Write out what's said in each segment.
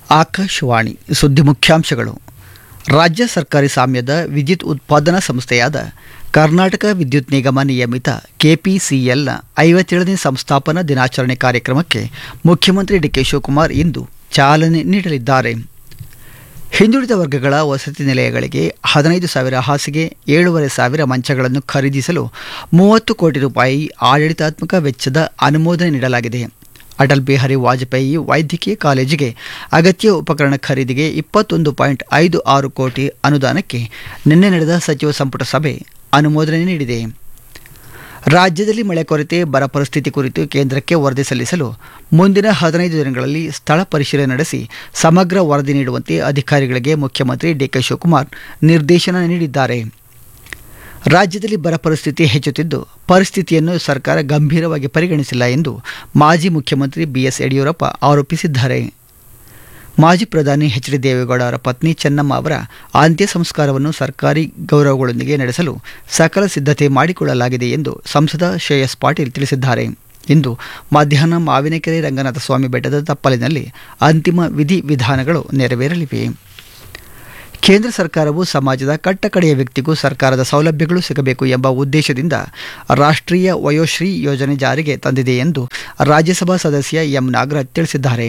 ಆಕಾಶವಾಣಿ ಸುದ್ದಿ ಮುಖ್ಯಾಂಶಗಳು ರಾಜ್ಯ ಸರ್ಕಾರಿ ಸಾಮ್ಯದ ವಿದ್ಯುತ್ ಉತ್ಪಾದನಾ ಸಂಸ್ಥೆಯಾದ ಕರ್ನಾಟಕ ವಿದ್ಯುತ್ ನಿಗಮ ನಿಯಮಿತ ಕೆಪಿಸಿಎಲ್ನ ಐವತ್ತೇಳನೇ ಸಂಸ್ಥಾಪನಾ ದಿನಾಚರಣೆ ಕಾರ್ಯಕ್ರಮಕ್ಕೆ ಮುಖ್ಯಮಂತ್ರಿ ಡಿಕೆ ಶಿವಕುಮಾರ್ ಇಂದು ಚಾಲನೆ ನೀಡಲಿದ್ದಾರೆ ಹಿಂದುಳಿದ ವರ್ಗಗಳ ವಸತಿ ನಿಲಯಗಳಿಗೆ ಹದಿನೈದು ಸಾವಿರ ಹಾಸಿಗೆ ಏಳೂವರೆ ಸಾವಿರ ಮಂಚಗಳನ್ನು ಖರೀದಿಸಲು ಮೂವತ್ತು ಕೋಟಿ ರೂಪಾಯಿ ಆಡಳಿತಾತ್ಮಕ ವೆಚ್ಚದ ಅನುಮೋದನೆ ನೀಡಲಾಗಿದೆ ಅಟಲ್ ಬಿಹಾರಿ ವಾಜಪೇಯಿ ವೈದ್ಯಕೀಯ ಕಾಲೇಜಿಗೆ ಅಗತ್ಯ ಉಪಕರಣ ಖರೀದಿಗೆ ಇಪ್ಪತ್ತೊಂದು ಪಾಯಿಂಟ್ ಐದು ಆರು ಕೋಟಿ ಅನುದಾನಕ್ಕೆ ನಿನ್ನೆ ನಡೆದ ಸಚಿವ ಸಂಪುಟ ಸಭೆ ಅನುಮೋದನೆ ನೀಡಿದೆ ರಾಜ್ಯದಲ್ಲಿ ಮಳೆ ಕೊರತೆ ಬರ ಪರಿಸ್ಥಿತಿ ಕುರಿತು ಕೇಂದ್ರಕ್ಕೆ ವರದಿ ಸಲ್ಲಿಸಲು ಮುಂದಿನ ಹದಿನೈದು ದಿನಗಳಲ್ಲಿ ಸ್ಥಳ ಪರಿಶೀಲನೆ ನಡೆಸಿ ಸಮಗ್ರ ವರದಿ ನೀಡುವಂತೆ ಅಧಿಕಾರಿಗಳಿಗೆ ಮುಖ್ಯಮಂತ್ರಿ ಡಿಕೆ ಶಿವಕುಮಾರ್ ನಿರ್ದೇಶನ ನೀಡಿದ್ದಾರೆ ರಾಜ್ಯದಲ್ಲಿ ಬರ ಪರಿಸ್ಥಿತಿ ಹೆಚ್ಚುತ್ತಿದ್ದು ಪರಿಸ್ಥಿತಿಯನ್ನು ಸರ್ಕಾರ ಗಂಭೀರವಾಗಿ ಪರಿಗಣಿಸಿಲ್ಲ ಎಂದು ಮಾಜಿ ಮುಖ್ಯಮಂತ್ರಿ ಬಿಎಸ್ ಯಡಿಯೂರಪ್ಪ ಆರೋಪಿಸಿದ್ದಾರೆ ಮಾಜಿ ಪ್ರಧಾನಿ ಎಚ್ ಡಿ ದೇವೇಗೌಡ ಅವರ ಪತ್ನಿ ಚೆನ್ನಮ್ಮ ಅವರ ಅಂತ್ಯ ಸಂಸ್ಕಾರವನ್ನು ಸರ್ಕಾರಿ ಗೌರವಗಳೊಂದಿಗೆ ನಡೆಸಲು ಸಕಲ ಸಿದ್ಧತೆ ಮಾಡಿಕೊಳ್ಳಲಾಗಿದೆ ಎಂದು ಸಂಸದ ಶ್ರೇಯಸ್ ಪಾಟೀಲ್ ತಿಳಿಸಿದ್ದಾರೆ ಇಂದು ಮಧ್ಯಾಹ್ನ ಮಾವಿನಕೆರೆ ರಂಗನಾಥ ಸ್ವಾಮಿ ಬೆಟ್ಟದ ತಪ್ಪಲಿನಲ್ಲಿ ಅಂತಿಮ ವಿಧಿ ವಿಧಾನಗಳು ನೆರವೇರಲಿವೆ ಕೇಂದ್ರ ಸರ್ಕಾರವು ಸಮಾಜದ ಕಟ್ಟಕಡೆಯ ವ್ಯಕ್ತಿಗೂ ಸರ್ಕಾರದ ಸೌಲಭ್ಯಗಳು ಸಿಗಬೇಕು ಎಂಬ ಉದ್ದೇಶದಿಂದ ರಾಷ್ಟ್ರೀಯ ವಯೋಶ್ರೀ ಯೋಜನೆ ಜಾರಿಗೆ ತಂದಿದೆ ಎಂದು ರಾಜ್ಯಸಭಾ ಸದಸ್ಯ ಎಂ ನಾಗರಾಜ್ ತಿಳಿಸಿದ್ದಾರೆ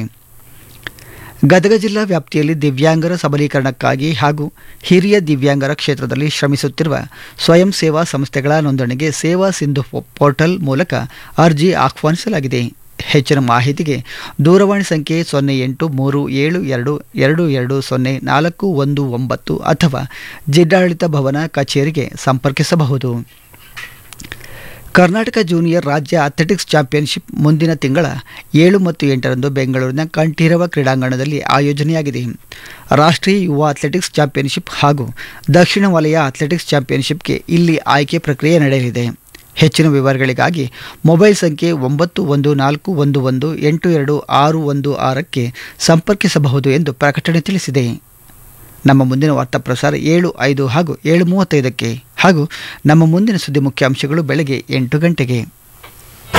ಗದಗ ಜಿಲ್ಲಾ ವ್ಯಾಪ್ತಿಯಲ್ಲಿ ದಿವ್ಯಾಂಗರ ಸಬಲೀಕರಣಕ್ಕಾಗಿ ಹಾಗೂ ಹಿರಿಯ ದಿವ್ಯಾಂಗರ ಕ್ಷೇತ್ರದಲ್ಲಿ ಶ್ರಮಿಸುತ್ತಿರುವ ಸ್ವಯಂ ಸೇವಾ ಸಂಸ್ಥೆಗಳ ನೋಂದಣಿಗೆ ಸೇವಾ ಸಿಂಧು ಪೋರ್ಟಲ್ ಮೂಲಕ ಅರ್ಜಿ ಆಹ್ವಾನಿಸಲಾಗಿದೆ ಹೆಚ್ಚಿನ ಮಾಹಿತಿಗೆ ದೂರವಾಣಿ ಸಂಖ್ಯೆ ಸೊನ್ನೆ ಎಂಟು ಮೂರು ಏಳು ಎರಡು ಎರಡು ಎರಡು ಸೊನ್ನೆ ನಾಲ್ಕು ಒಂದು ಒಂಬತ್ತು ಅಥವಾ ಜಿಲ್ಲಾಡಳಿತ ಭವನ ಕಚೇರಿಗೆ ಸಂಪರ್ಕಿಸಬಹುದು ಕರ್ನಾಟಕ ಜೂನಿಯರ್ ರಾಜ್ಯ ಅಥ್ಲೆಟಿಕ್ಸ್ ಚಾಂಪಿಯನ್ಶಿಪ್ ಮುಂದಿನ ತಿಂಗಳ ಏಳು ಮತ್ತು ಎಂಟರಂದು ಬೆಂಗಳೂರಿನ ಕಂಠೀರವ ಕ್ರೀಡಾಂಗಣದಲ್ಲಿ ಆಯೋಜನೆಯಾಗಿದೆ ರಾಷ್ಟ್ರೀಯ ಯುವ ಅಥ್ಲೆಟಿಕ್ಸ್ ಚಾಂಪಿಯನ್ಶಿಪ್ ಹಾಗೂ ದಕ್ಷಿಣ ವಲಯ ಅಥ್ಲೆಟಿಕ್ಸ್ ಚಾಂಪಿಯನ್ಶಿಪ್ಗೆ ಇಲ್ಲಿ ಆಯ್ಕೆ ಪ್ರಕ್ರಿಯೆ ನಡೆಯಲಿದೆ ಹೆಚ್ಚಿನ ವಿವರಗಳಿಗಾಗಿ ಮೊಬೈಲ್ ಸಂಖ್ಯೆ ಒಂಬತ್ತು ಒಂದು ನಾಲ್ಕು ಒಂದು ಒಂದು ಎಂಟು ಎರಡು ಆರು ಒಂದು ಆರಕ್ಕೆ ಸಂಪರ್ಕಿಸಬಹುದು ಎಂದು ಪ್ರಕಟಣೆ ತಿಳಿಸಿದೆ ನಮ್ಮ ಮುಂದಿನ ವಾರ್ತಾ ಪ್ರಸಾರ ಏಳು ಐದು ಹಾಗೂ ಏಳು ಮೂವತ್ತೈದಕ್ಕೆ ಹಾಗೂ ನಮ್ಮ ಮುಂದಿನ ಸುದ್ದಿ ಮುಖ್ಯಾಂಶಗಳು ಬೆಳಗ್ಗೆ ಎಂಟು ಗಂಟೆಗೆ